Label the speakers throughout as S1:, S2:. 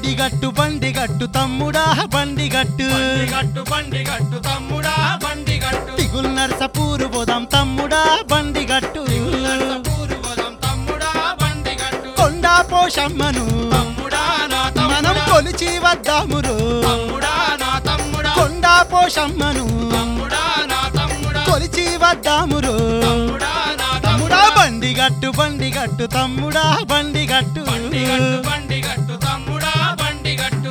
S1: బండి గట్టు బండి గట్టు తమ్ముడా బండి గట్టు
S2: బండి గట్టు బండి గట్టు తమ్ముడా బండి గట్టు
S1: తిగుల్ నరసపూరు పోదాం తమ్ముడా బండి గట్టు
S2: నరసపూరు వదం తమ్ముడా బండి గట్టు
S1: కొండా పోషమ్మను
S2: తమ్ముడా నా
S1: మనం
S2: తమ్ముడా
S1: కొలిచి వద్దామురు
S2: తమ్ముడా నా తమ్ముడా
S1: కొండా పోషమ్మను
S2: తమ్ముడా నా తమ్ముడా
S1: కొలిచి వద్దామురు
S2: తమ్ముడా నా
S1: తమ్ముడా బండి గట్టు బండి గట్టు తమ్ముడా బండి గట్టు
S2: బండి గట్టు బండి గట్టు తమ్ముడా బండి గట్టు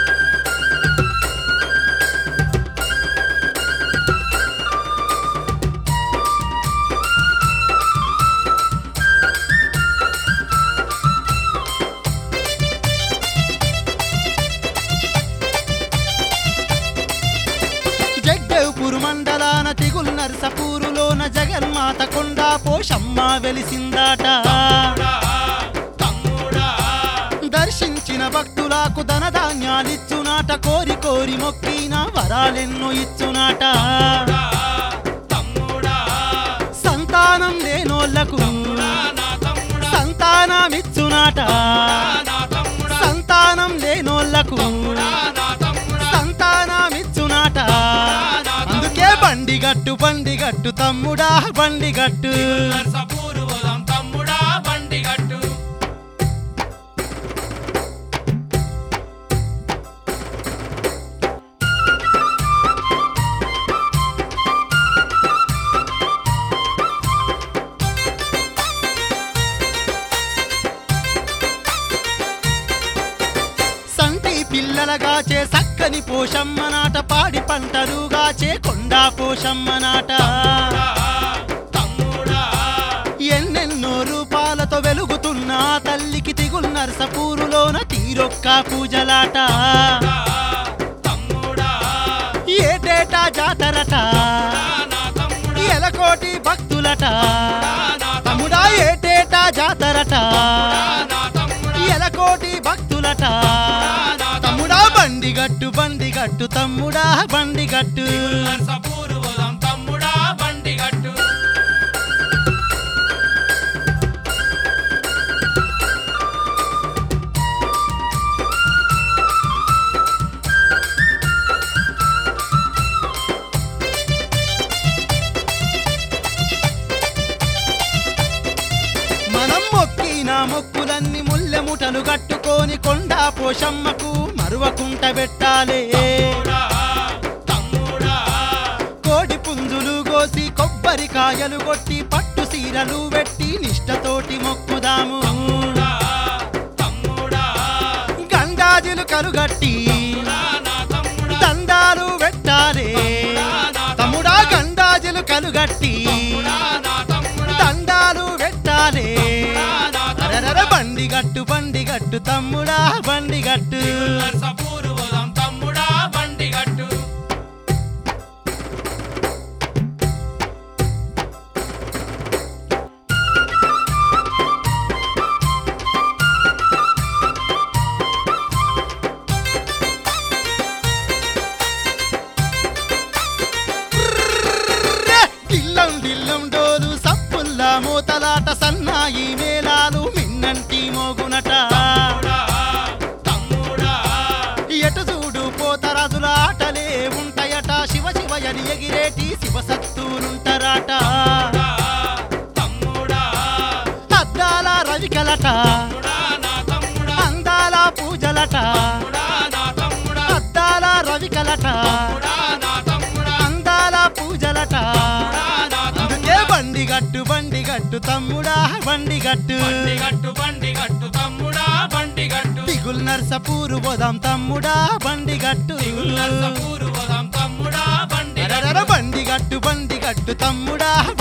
S1: జగ్గవుపూరు మండలాన తిగుల్ నరసపూరులోన జగన్మాత కొండా పోషమ్మ వెలిసిందాట
S2: తమ్ముడా తమ్ముడా
S1: దర్శించిన భక్తులకు ధనధాన్యాలిచ్చునాట కోరి కోరి మొక్కిన వరాలెన్నో ఇచ్చునాట
S2: తమ్ముడా
S1: సంతానం లేనోళ్లకు
S2: నా తమ్ముడా
S1: సంతానమిచ్చునాట
S2: నా తమ్ముడా
S1: సంతానం లేనోళ్లకు
S2: నా తమ్ముడా
S1: సంతానమిచ్చునాట అందుకే బండి గట్టు బండి గట్టు తమ్ముడా బండి గట్టు
S2: నరసపూరు వదం తమ్ముడా బండి గట్టు
S1: సంటి పిల్లలగాచే సక్కని పోషమ్మ నాట పాడి పంటలుగాచే కొండా పోషమ్మ నాట
S2: తమ్ముడా
S1: ఎన్నెన్నో రూపాలతో వెలుగుతున్న ఆ తల్లికి తిగుల్ నరసపూరులోన తీరొక్క పూజలాట
S2: తమ్ముడా
S1: ఏటేటా జాతరట
S2: నా తమ్ముడా
S1: ఎలకోటి భక్తులట
S2: నా
S1: తమ్ముడా ఏటేటా జాతరట
S2: నా తమ్ముడా
S1: ఎలకోటి భక్తులట తమ్ముడా బండి గట్టు బండి గట్టు తమ్ముడా బండి గట్టు
S2: నరసపూరు వదం తమ్ముడా బండి గట్టు
S1: మనం మొక్కిన మొక్కులన్నీ ముల్లెముటలు కట్టుకొని కొండా పోషమ్మకు మరువకుంట పెట్టాలే
S2: తమ్ముడా తమ్ముడా
S1: కోడి పుంజులు కోసి కొబ్బరికాయలు కొట్టి పట్టు సీరలు పెట్టి నిష్టతోటి మొక్కుదాము
S2: తమ్ముడా తమ్ముడా
S1: గంగాజులు కరుగట్టి
S2: నా తమ్ముడా
S1: దండాలు పెట్టాలే తమ్ముడా గండాజులు కలుగట్టి
S2: నా తమ్ముడా
S1: దండాలు పెట్టాలే
S2: నా
S1: అరరర బండి గట్టు బండి గట్టు తమ్ముడా బండి గట్టు
S2: నరసపూరు వదం తమ్ముడా బండి గట్టు
S1: దిల్లం దిల్లం డోలు సప్పుల్లా మూతలాట సన్నాయి మేళాలు మిన్నంటి మోగునట
S2: తమ్ముడా తమ్ముడా
S1: ఎటు చూడు పోతరాజుల ఆటలే ఉంటాయట శివ శివయని ఎగిరేటి శివసత్తులుంటరాట
S2: తమ్ముడా
S1: అద్దాల రవికలట
S2: నా తమ్ముడా
S1: అందాల పూజలట
S2: నా తమ్ముడా
S1: అద్దాల రవికలట
S2: నా తమ్ముడా
S1: అందాల పూజలట
S2: నా
S1: అందుకే బండి గట్టు బండి గట్టు తమ్ముడా బండి గట్టు
S2: బండి గట్టు బండి గట్టు తమ్ముడా బండి గట్టు
S1: తిగుల్ నర్సపూరు పోదాం తమ్ముడా బండి గట్టు
S2: నరసపూరు వదం తమ్ముడా బండి
S1: అరరర బండి గట్టు బండి గట్టు తమ్ముడా